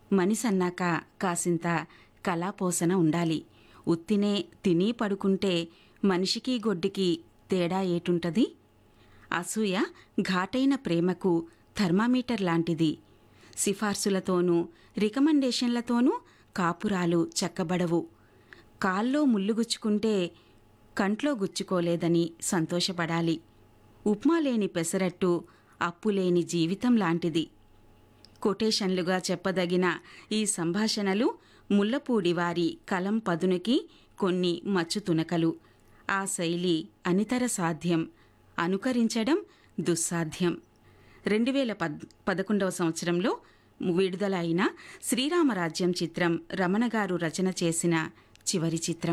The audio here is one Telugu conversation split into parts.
మనిసన్నాక కాసింత కళాపోసన ఉండాలి ఉత్తినే తిని పడుకుంటే మనిషికి గొడ్డికి తేడా ఏటుంటది అసూయ ఘాటైన ప్రేమకు థర్మామీటర్ లాంటిది సిఫార్సులతోనూ రికమెండేషన్లతోనూ కాపురాలు చక్కబడవు కాల్లో ముళ్ళు గుచ్చుకుంటే కంట్లో గుచ్చుకోలేదని సంతోషపడాలి ఉప్మా లేని పెసరట్టు అప్పులేని జీవితం లాంటిది కొటేషన్లుగా చెప్పదగిన ఈ సంభాషణలు ముల్లపూడి వారి కలం పదునుకి కొన్ని మచ్చుతునకలు ఆ శైలి అనితర సాధ్యం అనుకరించడం దుస్సాధ్యం రెండు వేల పద్ పదకొండవ సంవత్సరంలో విడుదల అయిన శ్రీరామరాజ్యం చిత్రం రమణ గారు రచన చేసిన చివరి చిత్రం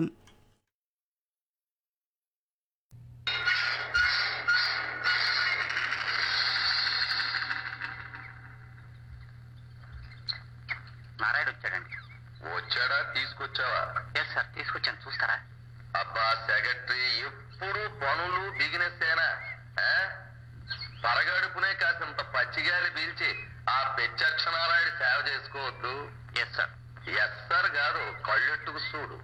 నారాయణ వచ్చాడండి వచ్చాడా తీసుకొచ్చావా ఎస్ సార్ తీసుకొచ్చాను చూస్తారా అబ్బా సెక్రటరీ ఎప్పుడు పనులు బిజినెస్ ఏనా ఆ? పరగడుపునే కాసింత పచ్చిగాలి పీల్చి ఆ పెచ్చక్షనారాయుడు సేవ చేసుకోవద్దు ఎస్ సార్ ఎస్ సార్ కాదు కళ్ళెట్టుకు చూడు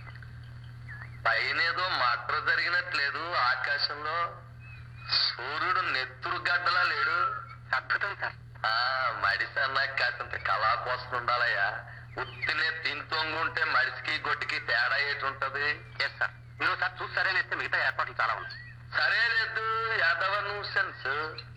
పైనేదో మట్ర జరిగినట్లేదు ఆకాశంలో సూర్యుడు నెత్తురు గడ్డలా లేడు అద్భుతం సార్ ఆ మడిసి అన్నాక కాసింత కళా కోసం ఉండాలయ్యా ఉత్తినే తింతొంగుంటే మడిసికి గొడ్డికి తేడా ఏటి ఉంటది ఎస్ సార్ మీరు సార్ చూస్తారని ఇస్తే మిగతా ఏర్పాట్లు చాలా ఉన్నాయి సరే లేదు యాదవ సెన్స్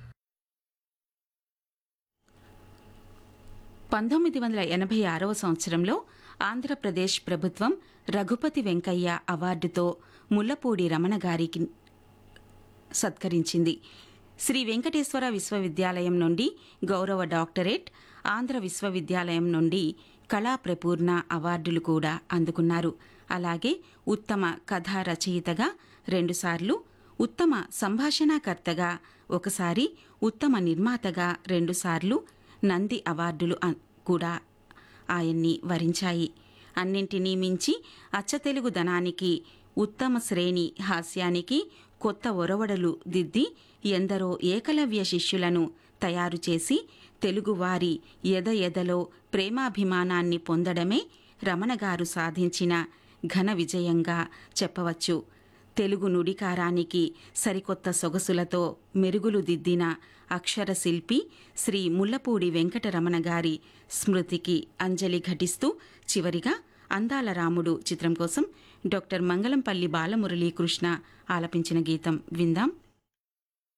పంతొమ్మిది వందల ఎనభై ఆరవ సంవత్సరంలో ఆంధ్రప్రదేశ్ ప్రభుత్వం రఘుపతి వెంకయ్య అవార్డుతో ముల్లపూడి రమణ గారికి సత్కరించింది శ్రీ వెంకటేశ్వర విశ్వవిద్యాలయం నుండి గౌరవ డాక్టరేట్ ఆంధ్ర విశ్వవిద్యాలయం నుండి కళా ప్రపూర్ణ అవార్డులు కూడా అందుకున్నారు అలాగే ఉత్తమ కథా రచయితగా రెండుసార్లు ఉత్తమ సంభాషణాకర్తగా ఒకసారి ఉత్తమ నిర్మాతగా రెండుసార్లు నంది అవార్డులు అ- కూడా ఆయన్ని వరించాయి అన్నింటినీ మించి అచ్చతెలుగు దనానికి ఉత్తమ శ్రేణి హాస్యానికి కొత్త ఒరవడలు దిద్ది ఎందరో ఏకలవ్య శిష్యులను తయారు చేసి తెలుగువారి ఎద ఎదలో ప్రేమాభిమానాన్ని పొందడమే రమణగారు సాధించిన ఘన విజయంగా చెప్పవచ్చు తెలుగు నుడికారానికి సరికొత్త సొగసులతో మెరుగులు దిద్దిన అక్షర శిల్పి శ్రీ ముల్లపూడి వెంకటరమణ గారి స్మృతికి అంజలి ఘటిస్తూ చివరిగా అందాల రాముడు చిత్రం కోసం డాక్టర్ మంగళంపల్లి బాలమురళీకృష్ణ ఆలపించిన గీతం విందాం